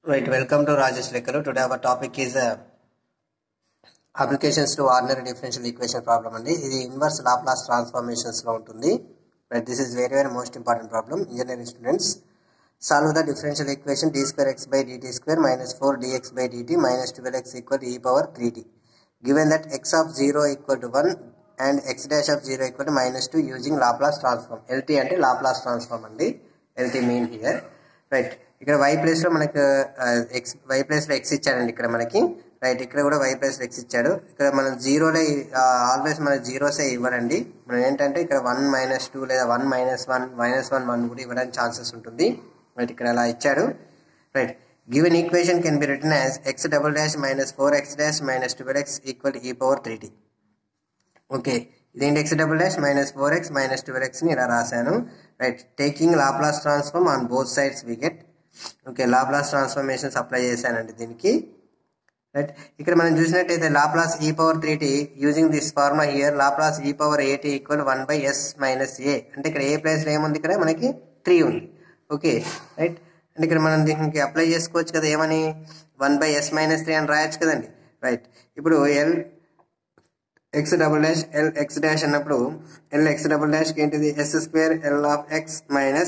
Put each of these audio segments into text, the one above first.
Right, welcome to Rajesh Lekkaru. Today our topic is uh, applications to ordinary differential equation problem అండి ఇది inverse Laplace transformations లో ఉంటుంది right this is very very most important problem engineering students solve the differential equation d square x by dt square minus four dx by dt minus twelve x equal e power three t given that x of zero equal to one and x dash of zero equal to minus two using Laplace transform LT అంటే Laplace transform అండి LT mean here right ఇక్కడ y place లో మనకు x y place లో x ఇచ్చాడండి ఇక్కడ మనకి right ఇక్కడ కూడా వై ప్లేస్ లో ఎక్స్ ఇచ్చాడు ఇక్కడ మనం జీరోలో ఆల్వేస్ మన జీరోసే ఇవ్వడండి మనం ఏంటంటే ఇక్కడ వన్ మైనస్ టూ లేదా one minus one minus one one కూడా ఇవ్వడానికి ఛాన్సెస్ ఉంటుంది రైట్ ఇక్కడ అలా ఇచ్చాడు right given equation can be return as x double dash minus four x dash minus twelve x equal e power three t okay ఇదేంటి x double dash minus four x minus twelve ఎక్స్ని ఇలా రాశాను right taking Laplace transform on both sides we get okay Laplace transformations apply చేశానండి దీనికి right ఇక్కడ మనం చూసినట్టయితే Laplace e power three t using this formula here Laplace e power at equal one by s minus a అంటే ఇక్కడ ఏ ప్లేస్లో ఏముంది ఇక్కడ మనకి త్రీ ఉంది ఓకే రైట్ అంటే ఇక్కడ మనం దీనికి అప్లై చేసుకోవచ్చు కదా ఏమని one by s minus three అని రాయొచ్చు కదండి రైట్ ఇప్పుడు L x double dash L x dash అన్నప్పుడు ఎల్ ఎక్స్ డబుల్ డాష్ ఏంటిది s square L of x minus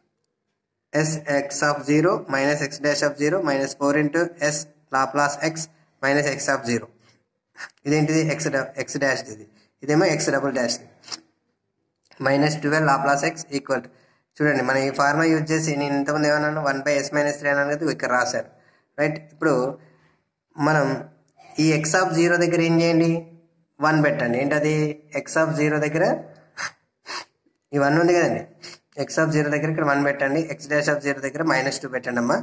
s x of zero minus x dash of zero minus four into s Laplace x minus x of zero ఇదేంటిది x x dash ఇది ఇదేమో x double dash minus twelve Laplace x equal చూడండి మనం ఈ pharma use చేసి నేను ఇంతకుముందు ఏమన్నాను one by s minus three అన్నాను కదా ఇక్కడ రాశాను రైట్ ఇప్పుడు మనం ఈ ఎక్స్ ఆఫ్ జీరో దగ్గర ఏం చేయండి వన్ పెట్టండి ఏంటది ఎక్స్ ఆఫ్ జీరో దగ్గర ఈ వన్ ఉంది కదండి ఎక్స్ ఆఫ్ జీరో దగ్గర ఇక్కడ వన్ పెట్టండి ఎక్స్ డాష్ ఆఫ్ జీరో దగ్గర మైనస్ టూ పెట్టండి అమ్మా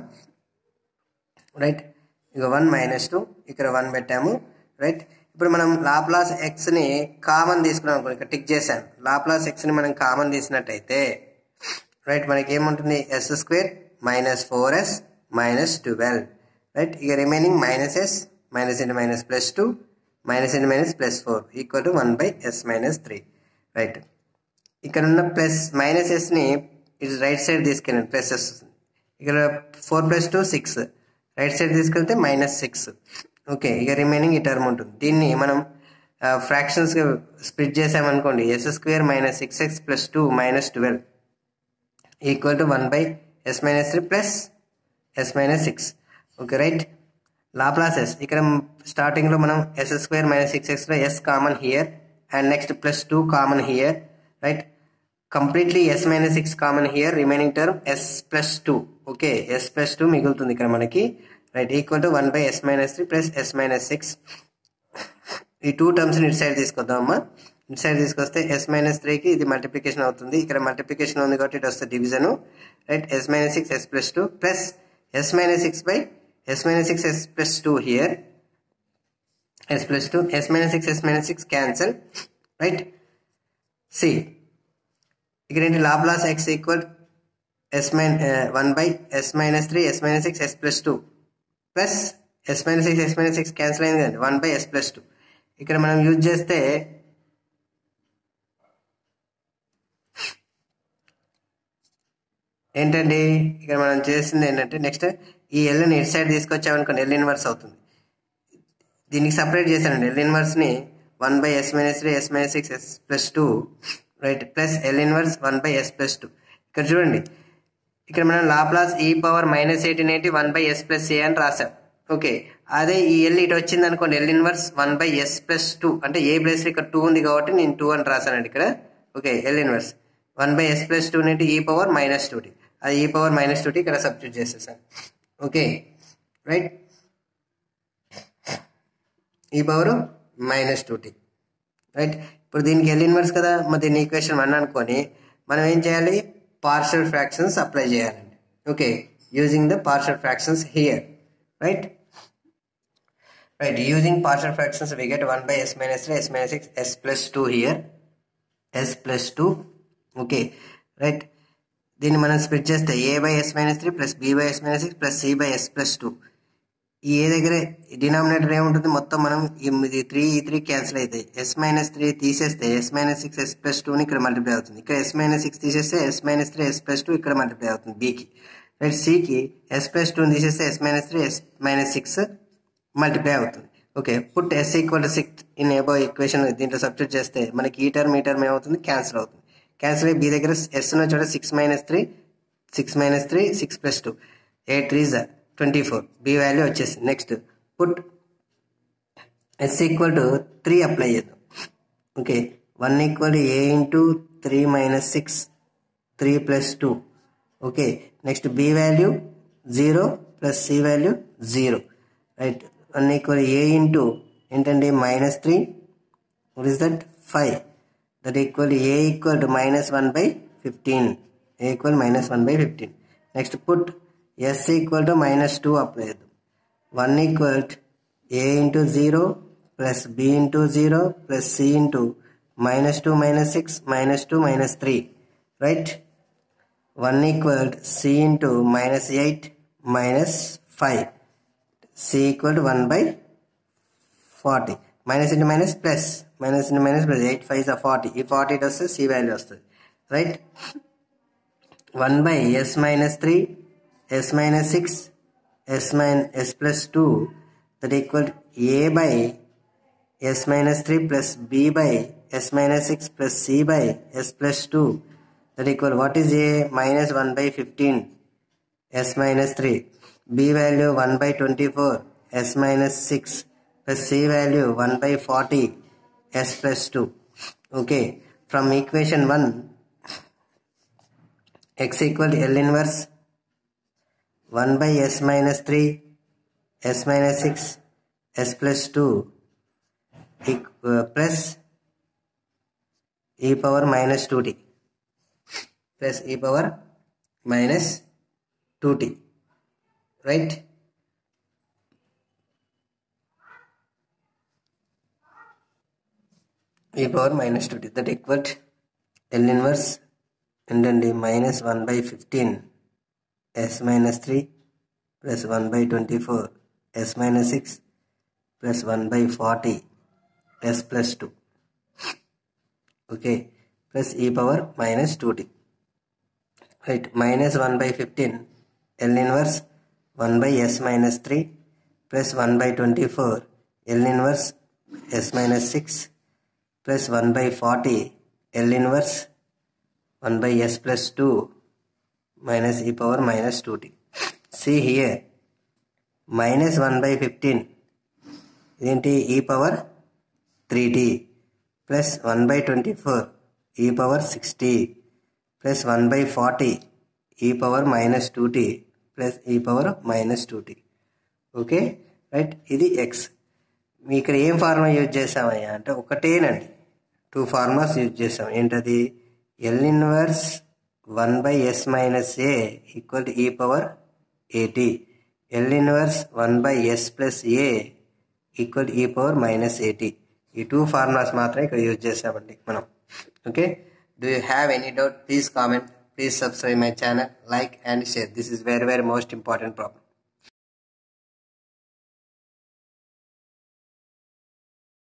రైట్ ఇక వన్ మైనస్ టూ ఇక్కడ వన్ పెట్టాము రైట్ ఇప్పుడు మనం లాప్లాస్ ఎక్స్ని కామన్ తీసుకున్నాం అనుకో ఇక్కడ టిక్ చేశాను లాప్లాస్ ఎక్స్ని మనం కామన్ తీసినట్టయితే రైట్ మనకి ఏముంటుంది s square minus four s minus twelve right ఇక remaining minus s minus into minus plus two minus into minus plus four equal to one by s minus three right ఇక్కడ ఉన్న plus minus ఎస్ని ఇటు right side తీసుకెళ్ళండి plus s ఇక్కడ four plus two six right side తీసుకెళ్తే minus six okay ఇక remaining ఈ term ఉంటుంది దీన్ని మనం ఫ్రాక్షన్స్గా స్ప్లిట్ చేసామనుకోండి s square minus six X plus two minus twelve equal to one by s minus three plus s minus six okay right Laplaces ఇక్కడ స్టార్టింగ్లో మనం ఎస్ స్క్వేర్ మైనస్ సిక్స్ ఎక్స్లో s common here and next plus two common here right completely s minus six common here remaining term s plus two okay s plus two మిగులుతుంది ఇక్కడ మనకి right equal to one by s minus three plus s minus six ఈ two terms ఇటు side తీసుకొద్దాం అమ్మా ఇటు side తీసుకొస్తే yes minus త్రీకి ఇది మల్టిప్లికేషన్ అవుతుంది ఇక్కడ మల్టిప్లికేషన్ ఉంది కాబట్టి ఇటు వస్తుంది division right s minus six s plus two plus s minus six by s minus six s plus two here s plus two s minus six s minus six cancel right see ఇక్కడ ఏంటి Laplace x equal s minus one by s minus three s minus six s plus two plus s minus six s minus six cancel అయింది కదండి one by s plus two ఇక్కడ మనం use చేస్తే ఏంటండి ఇక్కడ మనం చేసింది ఏంటంటే నెక్స్ట్ ఈ ఎల్ని ఇటు సైడ్ తీసుకొచ్చామనుకోండి ఎల్ ఇన్వర్స్ అవుతుంది దీనికి సపరేట్ చేశానండి ఎల్ ఇన్వర్స్ని one by s minus three s minus six s plus two right plus L inverse one by s plus two ఇక్కడ చూడండి ఇక్కడ మనం Laplace e power minus eighteen at one by s plus a అని రాసాం okay అదే ఈ L ఇటు వచ్చింది అనుకోండి L inverse one by s plus two అంటే ఏ ప్లస్ ఇక్కడ టూ ఉంది కాబట్టి నేను టూ అని రాశానండి ఇక్కడ okay L inverse one by s plus two నేటి ఈ పవర్ మైనస్ టూటీ అది ఈ పవర్ మైనస్ టూటీ ఇక్కడ సబ్స్టిట్యూట్ చేసేసాను okay right e power minus two t right ఇప్పుడు దీనికి ఎల్ ఇన్వర్స్ కదా మరి దీన్ని ఈక్వేషన్ వన్ అనుకొని మనం ఏం చేయాలి పార్షల్ ఫ్రాక్షన్స్ అప్లై చేయాలండి okay using the partial fractions here right right using partial fractions we get one by s minus three s minus six s plus two here s plus two okay right దీన్ని మనం split చేస్తే a by s minus three plus b by s minus six plus c by s plus two ఈ a దగ్గర denominator ఏముంటుంది మొత్తం మనం ఇది three ఈ త్రీ క్యాన్సిల్ అవుతాయి ఎస్ మైనస్ త్రీ తీసేస్తే s minus six s plus టూని ఇక్కడ మల్టిప్లై అవుతుంది ఇక్కడ ఎస్ మైనస్ సిక్స్ తీసేస్తే s minus three s plus two ఇక్కడ మల్టిప్లై అవుతుంది బీకి రైట్ సికి ఎస్ ప్లస్ టూ తీసేస్తే s minus three s minus six multiply అవుతుంది okay put s equal to six in above equation దీంట్లో సబ్స్టిట్యూట్ చేస్తే మనకి ఈ టర్మ్ ఈ టర్మ్ ఏమవుతుంది క్యాన్సిల్ అవుతుంది క్యాన్సిల్ అయ్యి బి దగ్గర ఎస్ ఉన్న చోట six minus three six minus three six plus two eight three జా ట్వంటీ ఫోర్ బి వాల్యూ వచ్చేసింది next put s equal to three apply చేద్దాం okay one equal to a into three minus six three plus two okay next b value zero plus c value zero right one equal a into ఏంటండి minus three what is that 5 that equal to a equal to minus 1 by 15 a equal minus 1 by 15 next put s equal to minus 2 apply చేద్దాం 1 equal to a into 0 plus b into 0 plus c into minus 2 minus 6 minus 2 minus 3 right 1 equal to c into minus 8 minus 5 c equal to 1 by 40 minus into minus plus minus into minus plus eight five forty ఈ forty it వస్తే c value వస్తుంది right one by s minus three s minus six s minus s plus two that equal a by s minus three plus b by s minus six plus c by s plus two that equal what is a minus one by fifteen s minus 3 b value 1 by 24 s minus 6 plus c value 1 by 40 s plus 2 okay from equation 1 x equal to l inverse 1 by s minus 3 s minus 6 s plus 2 eq- uh, plus e power minus 2t plus e power minus 2t right e power minus 2t that equal to L inverse and then the minus 1 by 15 s minus 3 plus 1 by 24 s minus 6 plus 1 by 40 s plus 2 okay plus e power minus 2t right minus 1 by 15 L inverse 1 by s minus 3 plus 1 by 24 L inverse s minus 6 plus 1 by 40 L inverse 1 by s plus 2 minus e power minus 2t. See here minus 1 by 15 ఇదేంటి e power three t plus one by twenty four e power sixty plus one by forty e power minus two t plus e power minus two t okay right ఇది x మీ ఇక్కడ ఏం formula use చేసామయ్యా అంటే ఒకటేనండి two formulas use చేసాం ఏంటది L inverse one by s minus a equal to e power at L inverse one by s plus a equal e power minus at ఈ two formulas మాత్రమే ఇక్కడ use చేసామండి మనం okay do you have any doubt please comment please subscribe my channel like and share this is very very most important problem